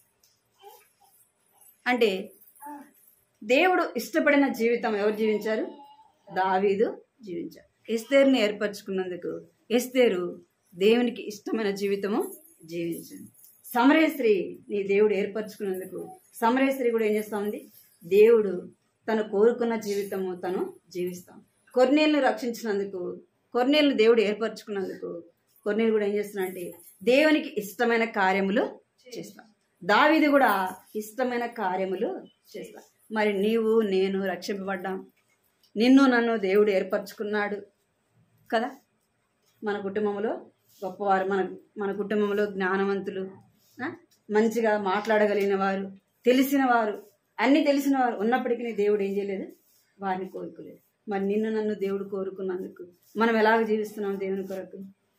అంటే దేవుడు ఇష్టపడిన జీవితం ఎవరు జీవించారు దావీదు జీవించారు ఎస్తేరుని ఏర్పరచుకున్నందుకు ఎస్తేరు దేవునికి ఇష్టమైన జీవితము జీవించింది సమరే స్త్రీ నీ దేవుడు ఏర్పరచుకున్నందుకు సమరే స్త్రీ కూడా ఏం చేస్తా ఉంది దేవుడు తను కోరుకున్న జీవితము తను జీవిస్తాం కొన్నేళ్ళు రక్షించినందుకు కొన్నేళ్ళు దేవుడు ఏర్పరచుకున్నందుకు కొన్నేళ్ళు కూడా ఏం చేస్తున్నా అంటే దేవునికి ఇష్టమైన కార్యములు చేస్తాం దావీదు కూడా ఇష్టమైన కార్యములు చేస్తా మరి నీవు నేను రక్షింపబడ్డాం నిన్ను నన్ను దేవుడు ఏర్పరచుకున్నాడు కదా మన కుటుంబంలో గొప్పవారు మన మన కుటుంబంలో జ్ఞానవంతులు ఆ? మంచిగా మాట్లాడగలిగిన వారు తెలిసిన వారు అన్ని తెలిసిన వారు ఉన్నప్పటికీ దేవుడు ఏం చేయలేదు వారిని కోరుకోలేదు మరి నిన్ను నన్ను దేవుడు కోరుకున్నందుకు మనం ఎలాగ జీవిస్తున్నాం దేవుని కొరకు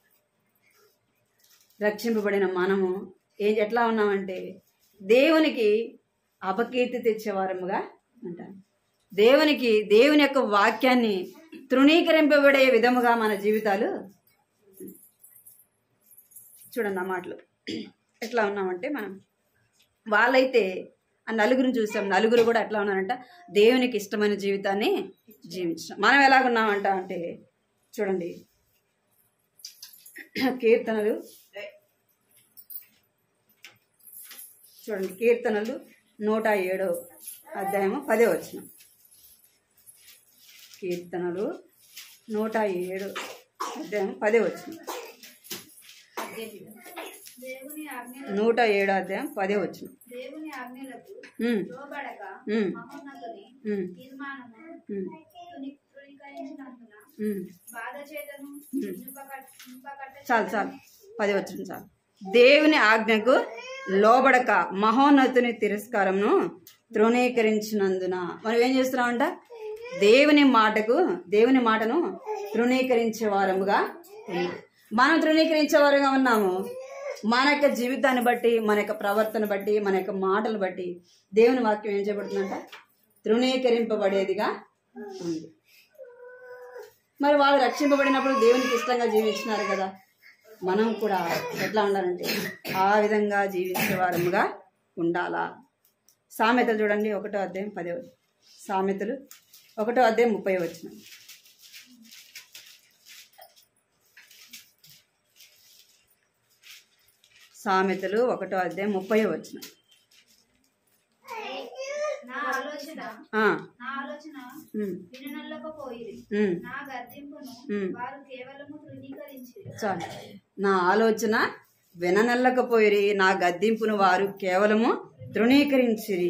రక్షింపబడిన మనము ఏం ఎట్లా ఉన్నామంటే దేవునికి అపకీర్తి తెచ్చేవారముగా ఉంటాం దేవునికి దేవుని యొక్క వాక్యాన్ని తృణీకరింపబడే విధముగా మన జీవితాలు చూడండి ఆ మాటలు ఎట్లా ఉన్నామంటే మనం వాళ్ళైతే ఆ నలుగురిని చూసాం నలుగురు కూడా ఎట్లా ఉన్నారంట దేవునికి ఇష్టమైన జీవితాన్ని జీవించాం మనం ఎలాగున్నామంట అంటే చూడండి కీర్తనలు చూడండి కీర్తనలు నూట ఏడో అధ్యాయము పదే వచ్చిన కీర్తనలు నూట ఏడు అధ్యాయం పదే వచ్చిన దేవుని ఆజ్ఞ నూట ఏడో అధ్యాయం పదే వచ్చిన దేవుని ఆజ్ఞలకు ఉమ్, లోబడక ఉమ్, మహోన్నతుని ఉమ్, తీర్మానము ఉమ్, తృణీ- తృణీకరించినందున ఉమ్. బాధ చేతను నింపకట్- నింపకట్ట చాలు చాలు పది వచ్చిన చాలు దేవుని ఆజ్ఞకు లోబడక మహోన్నతుని తిరస్కారమును తృణీకరించినందున మనం ఏం చేస్తున్నామంట దేవుని మాటకు దేవుని మాటను తృణీకరించే వారముగా ఉన్నాం. మనం తృణీకరించే వారుగా ఉన్నాము మన యొక్క జీవితాన్ని బట్టి మన యొక్క ప్రవర్తన బట్టి మన యొక్క మాటలు బట్టి దేవుని వాక్యం ఏం చేయబడుతుందంట తృణీకరింపబడేదిగా ఉంది మరి వాళ్ళు రక్షింపబడినప్పుడు దేవునికి ఇష్టంగా జీవించినారు కదా మనం కూడా ఎట్లా ఉండాలంటే ఆ విధంగా జీవించే వారముగా ఉండాలా సామెతలు చూడండి ఒకటో అధ్యాయం పదే సామెతలు ఒకటో అధ్యాయం ముప్పై వచ్చిన సామెతలు ఒకటో అధ్యాయం ముప్పై వచ్చిన నా ఆలోచన ఆ, నా ఆలోచన ఉమ్, విననల్లకపోయిరి ఉమ్, నా గద్దింపును ఉమ్. వారు కేవలము తృణీకరించిరి చాలు నా ఆలోచన విననల్లకపోయిరి నా గద్దింపును వారు కేవలము తృణీకరించిరి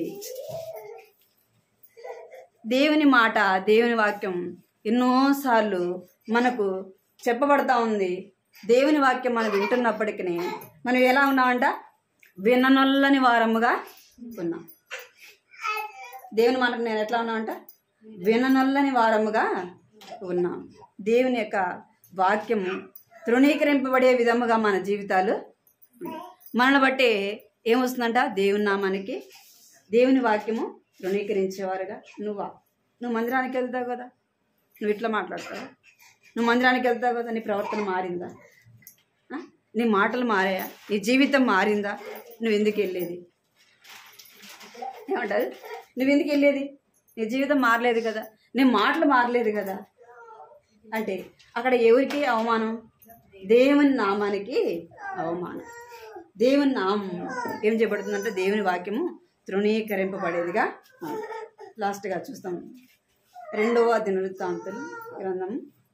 దేవుని మాట దేవుని వాక్యం ఎన్నోసార్లు మనకు చెప్పబడతా ఉంది దేవుని వాక్యం మనం వింటున్నప్పటికీ మనం ఎలా ఉన్నామంట విననొల్లని వారముగా ఉన్నాం దేవుని మాటకు నేను ఎట్లా ఉన్నామంట విననొల్లని వారముగా ఉన్నాం దేవుని యొక్క వాక్యము తృణీకరింపబడే విధముగా మన జీవితాలు ఉన్నాయి. మనల్ని బట్టి ఏమొస్తుందంట దేవుని నామానికి దేవుని వాక్యము తృణీకరించేవారుగా నువ్వా నువ్వు మందిరానికి వెళ్తావు కదా నువ్వు ఇట్లా మాట్లాడతావా నువ్వు మందిరానికి వెళ్తావు కదా నీ ప్రవర్తన మారిందా ఆ? నీ మాటలు మారాయా నీ జీవితం మారిందా నువ్వు ఎందుకు వెళ్ళేది ఏమంటారు నువ్వు ఎందుకు వెళ్ళేది నీ జీవితం మారలేదు కదా నీ మాటలు మారలేదు కదా అంటే అక్కడ ఎవరికి అవమానం దేవుని నామానికి అవమానం దేవుని నామం ఏం చేయబడుతుందంటే దేవుని వాక్యము తృణీకరింపబడేదిగా ఉంది. లాస్ట్గా చూస్తాం రెండవ దినవృత్తాంతులు గ్రంథం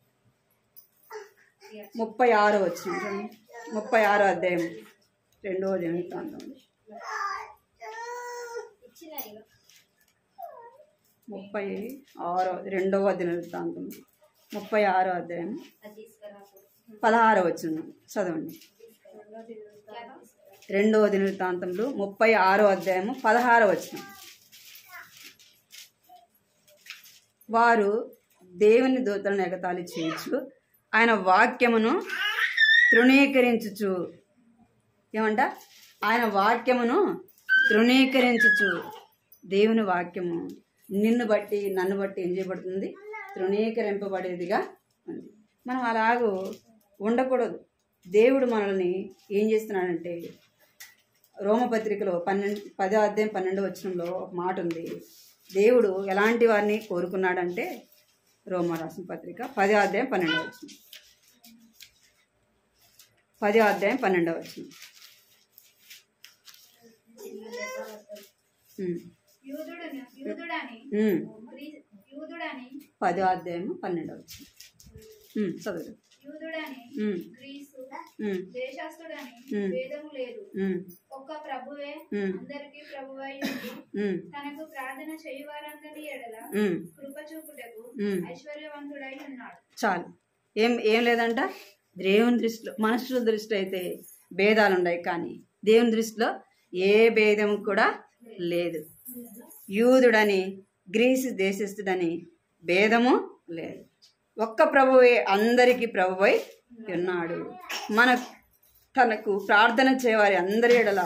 ముప్పై ఆరో వచ్చిన ముప్పై ఆరో అధ్యాయం రెండవ దినవృత్తాంతం ఇచ్చిన ఇక. ముప్పై ఆరో రెండవ దినవృత్తాంతం ముప్పై ఆరో అధ్యాయం అది తీసుకురాకు. పదహారో వచ్చిన చదవండి రెండవ దినవృత్తాంతంలో ముప్పై ఆరో అధ్యాయము పదహారో వచ్చిన వారు దేవుని దూతలను ఎగతాళి చేయొచ్చు ఆయన వాక్యమును తృణీకరించుచు ఏమంట ఆయన వాక్యమును తృణీకరించుచు దేవుని వాక్యము నిన్ను బట్టి నన్ను బట్టి ఏం చేయబడుతుంది తృణీకరింపబడేదిగా ఉంది మనం అలాగూ ఉండకూడదు దేవుడు మనల్ని ఏం చేస్తున్నాడంటే రోమపత్రికలో పన్నెండు పదో అధ్యాయం పన్నెండు వచనంలో ఒక మాట ఉంది దేవుడు ఎలాంటి వారిని కోరుకున్నాడంటే రోమ రాసిన పత్రిక పదో అధ్యాయం పన్నెండవ వచనం పదో అధ్యాయం పన్నెండవ వచనం ఉమ్, యూదుడును యూదుడని ఉమ్, గ్రీ- యూదుడని పదో అధ్యాయం పన్నెండవ వచనం ఉమ్, చదువు యూదుడని ఉమ్, గ్రీసు ఉమ్, దేశస్థుడని ఉమ్. భేదము లేదు ఉమ్, ఒక్క ప్రభువే ఉమ్, అందరికీ ప్రభువై ఉండి ఉమ్, తనకు ప్రార్థన చేయువారందరి ఎడల ఉమ్, కృప చూపుటకు ఉమ్. ఐశ్వర్యవంతుడై ఉన్నాడు చాలు ఏం ఏం లేదంట దేవుని దృష్టిలో మనుషుల దృష్టిలో అయితే భేదాలు ఉన్నాయి కానీ దేవుని దృష్టిలో ఏ భేదం కూడా లేదు యూదుడని గ్రీసు దేశస్థుడని భేదము లేదు ఒక్క ప్రభువే అందరికీ ప్రభువై ఉన్నాడు మన తనకు ప్రార్థన చేయవారి అందరి ఎడల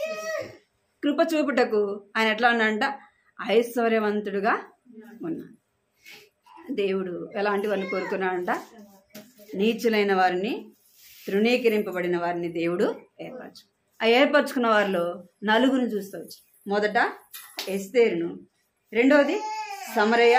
కృప చూపుటకు ఆయన ఎట్లా ఉన్నాడంట ఐశ్వర్యవంతుడుగా ఉన్నాడు దేవుడు ఎలాంటి వారిని కోరుకున్నాడంట నీచులైన వారిని తృణీకరింపబడిన వారిని దేవుడు ఏర్పరచు ఆ ఏర్పరచుకున్న వారిలో నలుగురిని చూస్తవచ్చు మొదట ఎస్తేరును రెండవది సమరయ్య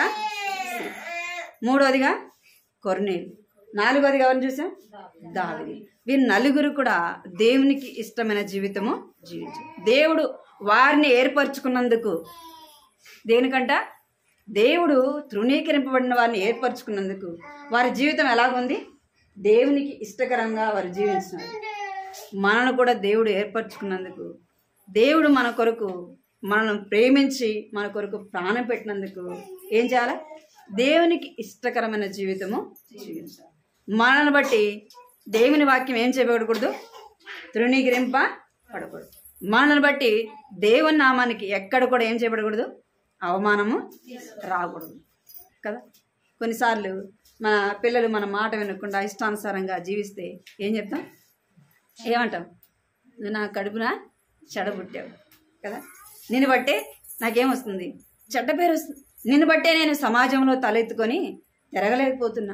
మూడవదిగా కొర్నేలు నాలుగవదిగా ఎవరిని చూసాం దావిది వీరు నలుగురు కూడా దేవునికి ఇష్టమైన జీవితము జీవించు దేవుడు వారిని ఏర్పరచుకున్నందుకు దేనికంట దేవుడు తృణీకరింపబడిన వారిని ఏర్పరచుకున్నందుకు వారి జీవితం ఎలాగుంది దేవునికి ఇష్టకరంగా వారు జీవించినారు మనను కూడా దేవుడు ఏర్పరచుకున్నందుకు దేవుడు మన కొరకు మనల్ని ప్రేమించి మన కొరకు ప్రాణం పెట్టినందుకు ఏం చేయాలి దేవునికి ఇష్టకరమైన జీవితము జీవించాలి మనల్ని బట్టి దేవుని వాక్యం ఏం చేయబడకూడదు తృణీకరింప పడకూడదు మనల్ని బట్టి దేవుని నామానికి ఎక్కడ కూడా ఏం చేయబడకూడదు అవమానము రాకూడదు కదా కొన్నిసార్లు మన పిల్లలు మన మాట వినకుండా ఇష్టానుసారంగా జీవిస్తే ఏం చెప్తాం ఏమంటాం నువ్వు నా కడుపున చెడబుట్టావు కదా నిన్ను బట్టే నాకేమొస్తుంది చెడ్డ పేరు వస్తుంది నిన్ను బట్టే నేను సమాజంలో తలెత్తుకొని తిరగలేకపోతున్నా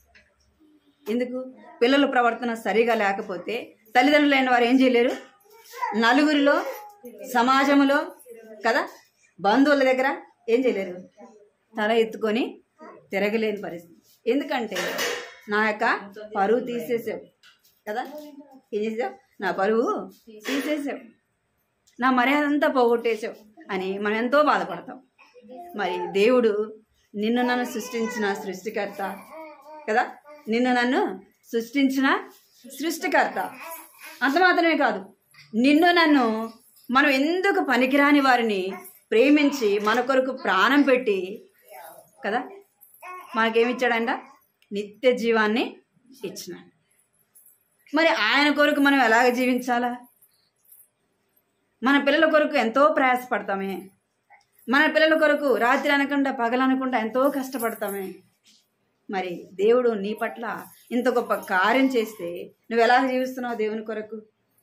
ఎందుకు పిల్లల ప్రవర్తన సరిగా లేకపోతే తల్లిదండ్రులైన వారు ఏం చేయలేరు నలుగురిలో సమాజంలో కదా బంధువుల దగ్గర ఏం చేయలేరు తల ఎత్తుకొని తిరగలేని పరిస్థితి ఎందుకంటే నా యొక్క పరువు తీసేసావు కదా ఏం చేసావు నా పరువు తీసేసావు నా మర్యాద అంతా పోగొట్టేసావు అని మనం ఎంతో బాధపడతాం మరి దేవుడు నిన్ను నన్ను సృష్టించిన సృష్టికర్త కదా నిన్ను నన్ను సృష్టించిన సృష్టికర్త అంత మాత్రమే కాదు నిన్ను నన్ను మనం ఎందుకు పనికిరాని వారిని ప్రేమించి మన కొరకు ప్రాణం పెట్టి కదా మనకేమిచ్చాడంట నిత్య జీవాన్ని ఇచ్చినాడు మరి ఆయన కొరకు మనం ఎలాగ జీవించాలా మన పిల్లల కొరకు ఎంతో ప్రయాసపడతామే మన పిల్లల కొరకు రాత్రి అనకుండా పగలనకుండా ఎంతో కష్టపడతామే మరి దేవుడు నీ పట్ల ఇంత గొప్ప కార్యం చేస్తే నువ్వు ఎలా జీవిస్తున్నావు దేవుని కొరకు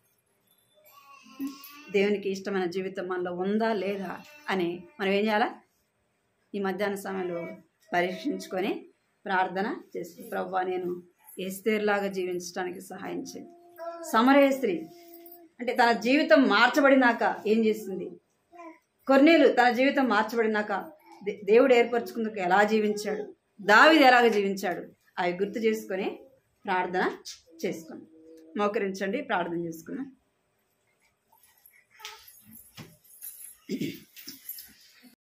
దేవునికి ఇష్టమైన జీవితం మనలో ఉందా లేదా అని మనం ఏం చేయాలా ఈ మధ్యాహ్న సమయంలో పరీక్షించుకొని ప్రార్థన చేసి ప్రభు నేను ఎస్తేర్లాగా జీవించడానికి సహాయం చేయి సమరయ స్త్రీ అంటే తన జీవితం మార్చబడినాక ఏం చేసింది కొన్నేళ్ళు తన జీవితం మార్చబడినాక దే- దేవుడు ఏర్పరచుకుందుకు ఎలా జీవించాడు దావిది ఎలాగ జీవించాడు అవి గుర్తు చేసుకొని ప్రార్థన చేసుకుని మోకరించండి ప్రార్థన చేసుకున్నాం